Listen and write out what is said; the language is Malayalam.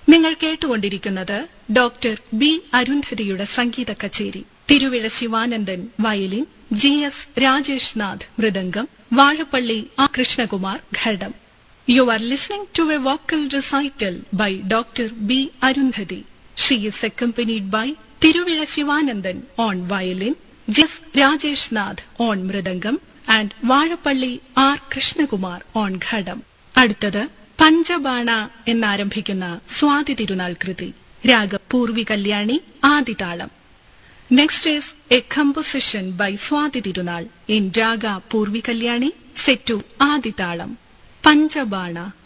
നിങ്ങൾ കേട്ടുകൊണ്ടിരിക്കുന്നത് ഡോക്ടർ ബി അരുന്ധതിയുടെ സംഗീത കച്ചേരി Thiruvizha Sivanandan violin G S Rajesh Nath mridangam Vazhappally ആ Krishnakumar ghatam you are listening to a vocal recital by doctor B Arundhati she is accompanied by Thiruvizha Sivanandan on violin G S Rajesh Nath on mridangam and Vazhappally R Krishnakumar on ghatam അടുത്തത് പഞ്ചബാണ എന്നാരംഭിക്കുന്ന സ്വാതി തിരുനാൾ കൃതി raga Poorvi Kalyani Aditalam next is a composition by Swathi Thirunal in raga Poorvi Kalyani set to ആദിതാളം പഞ്ചബാണ